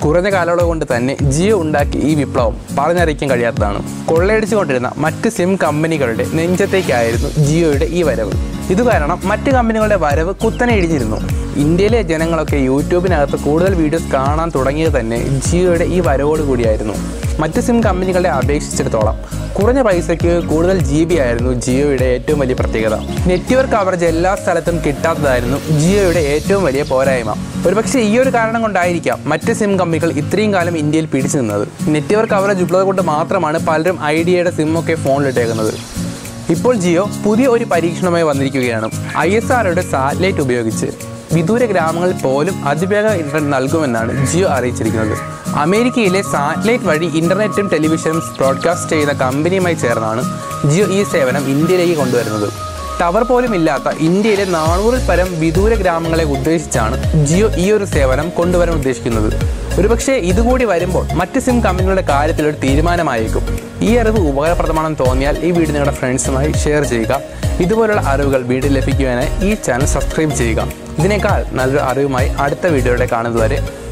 കുറഞ്ഞ കാലയളവ് കൊണ്ട് തന്നെ ജിയോ ഉണ്ടാക്കി ഈ വിപ്ലവം പറഞ്ഞറിയിക്കാൻ കഴിയാത്തതാണ് കൊള്ളയടിച്ചുകൊണ്ടിരുന്ന മറ്റ് സിം കമ്പനികളുടെ നെഞ്ചത്തേക്കായിരുന്നു ജിയോയുടെ ഈ വരവ് ഇത് കാരണം മറ്റ് കമ്പനികളുടെ വരവ് കുത്തനെ ഇടിഞ്ഞിരുന്നു ഇന്ത്യയിലെ ജനങ്ങളൊക്കെ യൂട്യൂബിനകത്ത് കൂടുതൽ വീഡിയോസ് കാണാൻ തുടങ്ങിയത് തന്നെ ജിയോയുടെ ഈ വരവോട് കൂടിയായിരുന്നു മറ്റ് സിം കമ്പനികളെ അപേക്ഷിച്ചിടത്തോളം കുറഞ്ഞ പൈസയ്ക്ക് കൂടുതൽ ജി ബി ആയിരുന്നു ജിയോയുടെ ഏറ്റവും വലിയ പ്രത്യേകത നെറ്റ്വർക്ക് കവറേജ് എല്ലാ സ്ഥലത്തും കിട്ടാത്തതായിരുന്നു ജിയോയുടെ ഏറ്റവും വലിയ പോരായ്മ ഒരുപക്ഷെ ഈ ഒരു കാരണം കൊണ്ടായിരിക്കാം മറ്റ് സിം കമ്പനികൾ ഇത്രയും കാലം ഇന്ത്യയിൽ പിടിച്ചു നിന്നത് നെറ്റ്വർക്ക് കവറേജ് ഉള്ളത് കൊണ്ട് മാത്രമാണ് പലരും ഐഡിയയുടെ സിമ്മൊക്കെ ഫോണിലിട്ടേക്കുന്നത് ഇപ്പോൾ ജിയോ പുതിയ ഒരു പരീക്ഷണമായി വന്നിരിക്കുകയാണ് ഐ എസ് ആർഒയുടെ സാറ്റലൈറ്റ് ഉപയോഗിച്ച് വിദൂര ഗ്രാമങ്ങളിൽ പോലും അതിവേഗ ഇന്റർനെറ്റ് നൽകുമെന്നാണ് ജിയോ അറിയിച്ചിരിക്കുന്നത് അമേരിക്കയിലെ സാറ്റലൈറ്റ് വഴി ഇന്റർനെറ്റും ടെലിവിഷനും ബ്രോഡ്കാസ്റ്റ് ചെയ്യുന്ന കമ്പനിയുമായി ചേർന്നാണ് ജിയോ ഈ സേവനം ഇന്ത്യയിലേക്ക് കൊണ്ടുവരുന്നത് ടവർ പോലും ഇല്ലാത്ത ഇന്ത്യയിലെ നാനൂറിൽ പരം വിദൂര ഗ്രാമങ്ങളെ ഉദ്ദേശിച്ചാണ് ജിയോ ഈ ഒരു സേവനം കൊണ്ടുവരാൻ ഉദ്ദേശിക്കുന്നത് ഒരുപക്ഷെ ഇതുകൂടി വരുമ്പോൾ മറ്റ് സിം കമ്പനികളുടെ കാര്യത്തിൽ ഒരു തീരുമാനമായേക്കും ഈ അറിവ് ഉപകാരപ്രദമാണെന്ന് തോന്നിയാൽ ഈ വീഡിയോ നിങ്ങളുടെ ഫ്രണ്ട്സുമായി ഷെയർ ചെയ്യുക ഇതുപോലുള്ള അറിവുകൾ വീഡിയോ ലഭിക്കുവാനായി ഈ ചാനൽ സബ്സ്ക്രൈബ് ചെയ്യുക ഇതിനേക്കാൾ നല്ലൊരു അറിവുമായി അടുത്ത വീഡിയോയുടെ കാണുന്നതുവരെ